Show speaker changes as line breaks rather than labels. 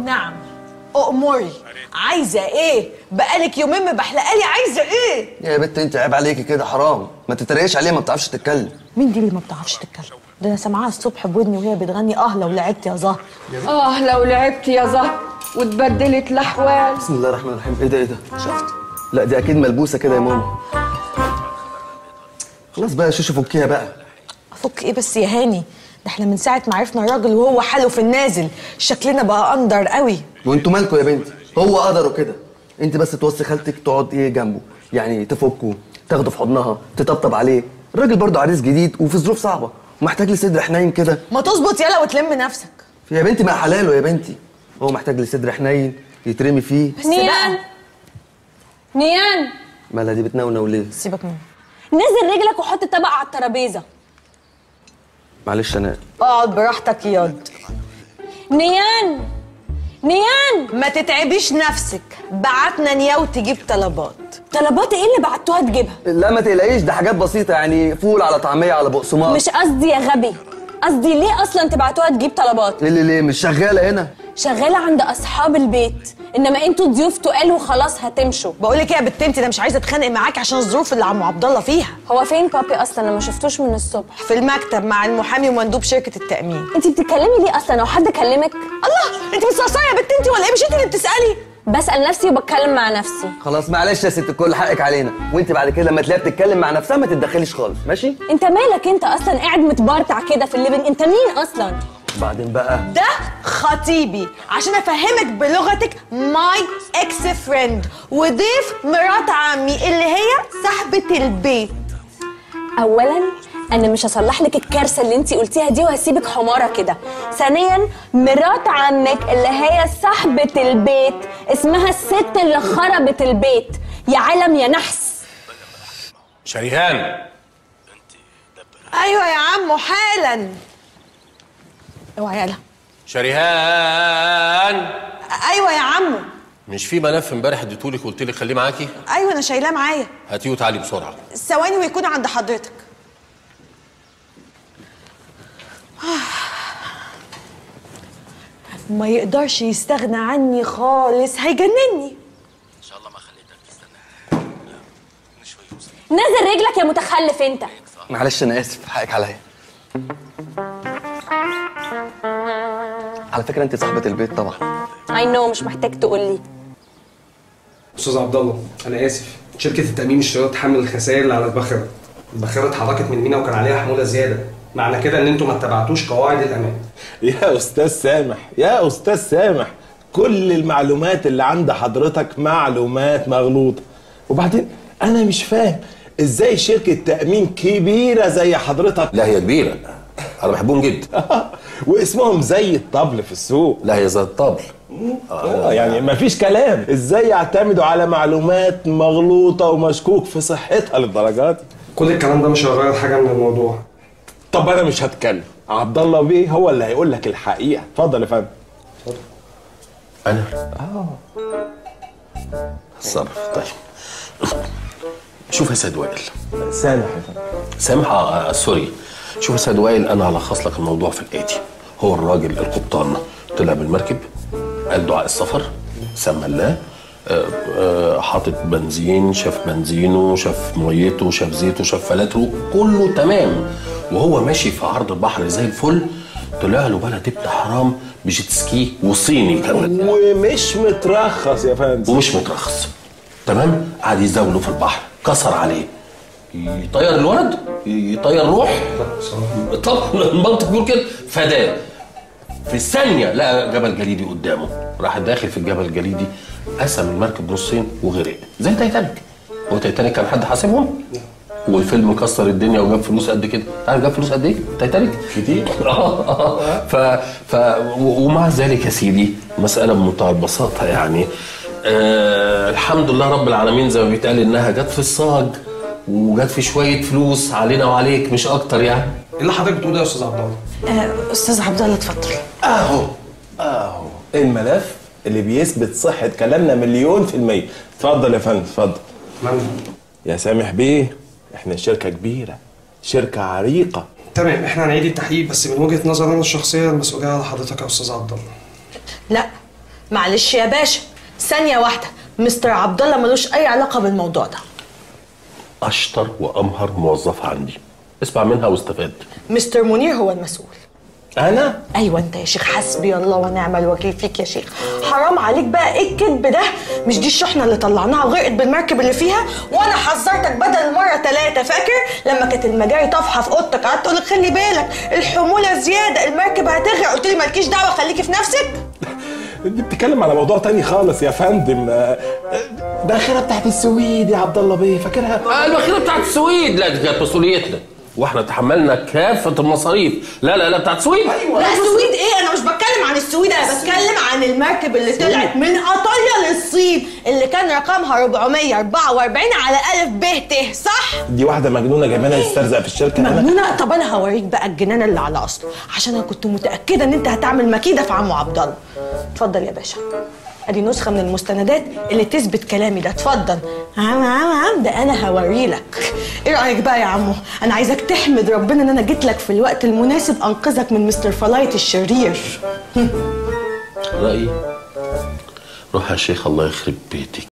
نعم أأمري عايزة إيه؟ بقالك يومين مبحلقالي عايزة إيه؟
يا بنت انت عيب عليكي كده حرام ما تتريقش عليها ما بتعرفش تتكلم
مين دي اللي ما بتعرفش تتكلم؟ ده أنا سامعاها الصبح بودني وهي بتغني أه لو لعبت يا زهر
اه لو لعبت يا زهر واتبدلت الاحوال
بسم الله الرحمن الرحيم ايه ده ايه ده شفت لا دي اكيد ملبوسه كده يا ماما خلاص بقى يا شوشو فكيها بقى
أفك إيه بس يا هاني؟ ده إحنا من ساعة ما عرفنا الراجل وهو حاله في النازل شكلنا بقى أندر قوي
وانتوا مالكوا يا بنتي هو قدره كده انت بس توصي خالتك تقعد ايه جنبه يعني تفكه تاخده في حضنها تطبطب عليه الراجل برضه عريس جديد وفي ظروف صعبه محتاج لصدر حنين كده
ما تظبط يلا وتلم نفسك
يا بنتي ما حلاله يا بنتي هو محتاج لصدر حنين يترمي فيه
بس
نيان
بقى
نيان
مالها دي بتنونو ليه
سيبك منه
نزل رجلك وحط الطبق على الترابيزه
معلش انا
اقعد براحتك ياض
نيان نيان
ما تتعبيش نفسك بعتنا نياو تجيب طلبات
طلبات ايه اللي بعتوها تجيبها
لا ما تقلقيش ده حاجات بسيطه يعني فول على طعميه على بقسماط
مش قصدي يا غبي قصدي ليه اصلا تبعتوها تجيب طلبات
اللي ليه مش شغاله هنا
شغاله عند اصحاب البيت انما انتوا ضيوف تقال وخلاص هتمشوا
بقول لك ايه يا بت انت انا مش عايزه اتخانق معاك عشان الظروف اللي عم عبد الله فيها
هو فين بابي اصلا انا ما شفتوش من الصبح
في المكتب مع المحامي ومندوب شركه التامين
انت بتتكلمي ليه اصلا هو حد كلمك
الله انت بتصرصري يا بت انت ولا ايه مش انت اللي بتسالي
بسال نفسي وبتكلم مع نفسي
خلاص معلش يا ست الكل حقك علينا وانت بعد كده لما تلاقيها بتتكلم مع نفسها ما تتدخليش خالص ماشي
انت مالك انت اصلا قاعد متبرطع كده في الليفنج انت مين اصلا
بعدين بقى
ده خطيبي عشان افهمك بلغتك ماي اكس فريند وضيف مرات عمي اللي هي صاحبه البيت
اولا انا مش هصلح لك الكارثه اللي انت قلتيها دي وهسيبك حماره كده ثانيا مرات عمك اللي هي صاحبه البيت اسمها الست اللي خربت البيت يا علم يا نحس
شريهان
ايوه يا عمو حالا اوعى يلا
شريهان
ايوه يا عمو
مش في ملف امبارح اديتهولك قلت لك خليه معاكي
ايوه انا شايلاه معايا
هاتيه وتعالي بسرعه
ثواني ويكون عند حضرتك ما يقدرش يستغنى عني خالص هيجنني
نزل رجلك يا متخلف انت
معلش انا اسف حقك عليا على فكره انت صاحبه البيت طبعا
اي نو مش محتاج تقول لي
استاذ عبد الله انا اسف شركه التامين اشترت حمل الخسائر اللي على الباخره الباخره اتحركت من مينا وكان عليها حموله زياده معنى كده ان انتوا ما اتبعتوش قواعد الامان
يا استاذ سامح يا استاذ سامح كل المعلومات اللي عند حضرتك معلومات مغلوطه وبعدين انا مش فاهم ازاي شركه تامين كبيره زي حضرتك
لا هي كبيره انا بحبهم جدا
واسمهم زي الطبل في السوق
لا هي زي الطبل
آه يعني مفيش كلام ازاي يعتمدوا على معلومات مغلوطه ومشكوك في صحتها للدرجات دي؟
كل الكلام ده مش هيغير حاجه من الموضوع
طب انا مش هتكلم عبد الله بيه هو اللي هيقول لك الحقيقه اتفضل يا فندم
انا اه اتصرف طيب شوف يا سيد وائل
سامح يا فندم
سامح آه آه، سوري شوف يا سيد وائل انا هلخص لك الموضوع في الاتي هو الراجل القبطان طلع بالمركب قال دعاء السفر سمى الله آه، آه، حاطط بنزين شاف بنزينه شاف ميته شاف زيته شاف فلاتره كله تمام وهو ماشي في عرض البحر زي الفل طلع له بلد ابن حرام بجيت سكي وصيني كمان
ومش مترخص يا فندم
ومش مترخص تمام قعد يزاوله في البحر كسر عليه يطير الولد يطير روح طب المنطق بيقول كده فداه في ثانية لقى جبل جليدي قدامه راح داخل في الجبل الجليدي قسم المركب نصين وغرق زي تايتانيك هو تايتانيك كان حد حاسبهم؟ والفيلم كسر الدنيا وجاب فلوس قد كده عارف جاب فلوس قد ايه تايتانيك كتير ف... ف و- ومع ذلك يا سيدي مسألة بمنتهى البساطة يعني آه الحمد لله رب العالمين زي ما بيتقال انها جت في الصاج وجت في شوية فلوس علينا وعليك مش اكتر يعني
ايه اللي حضرتك بتقوله يا استاذ عبد الله
آه استاذ عبد الله اتفضل
اهو اهو الملف اللي بيثبت صحة كلامنا مليون في المية اتفضل يا فندم اتفضل
تمام
يا سامح بيه احنا شركة كبيرة شركة عريقة
تمام احنا هنعيد التحقيق بس من وجهه نظري انا الشخصيه المسؤوليه على حضرتك يا استاذ عبد الله
لا معلش يا باشا ثانيه واحده مستر عبد الله ملوش اي علاقه بالموضوع ده
اشطر وامهر موظفه عندي اسمع منها واستفاد
مستر منير هو المسؤول
انا
ايوه انت يا شيخ حسبي الله ونعم الوكيل فيك يا شيخ حرام عليك بقى ايه الكذب ده مش دي الشحنه اللي طلعناها وغرقت بالمركب اللي فيها وانا حذرتك بدل المره ثلاثه فاكر لما كانت المجاري طافحه في اوضتك قعدت اقول لك خلي بالك الحموله زياده المركب هتغرق قلت لي مالكيش دعوه خليكي في نفسك
دي بتتكلم على موضوع تاني خالص يا فندم آه، آه، باخره بتاعت السويد يا عبد الله بيه فاكرها
آه، البخيله بتاعت السويد لا دي كانت مسؤوليتنا واحنا تحملنا كافه المصاريف لا لا لا بتاعت السويد
لا السويد ايه انا مش بتكلم عن السويد انا بتكلم عن المركب اللي طلعت من ايطاليا للصين اللي كان رقمها 444 على الف ب ت صح
دي واحده مجنونه جايبانا تسترزق في الشركه أنا-
مجنونه طب انا هوريك بقى الجنان اللي على اصله عشان انا كنت متاكده ان انت هتعمل مكيده في عمو عبد الله اتفضل يا باشا ادي نسخه من المستندات اللي تثبت كلامي ده اتفضل عم عم عم ده انا هوريلك ايه رايك بقى يا عمو انا عايزك تحمد ربنا ان انا جيت لك في الوقت المناسب انقذك من مستر فلايت الشرير
رايي روح يا شيخ الله يخرب بيتك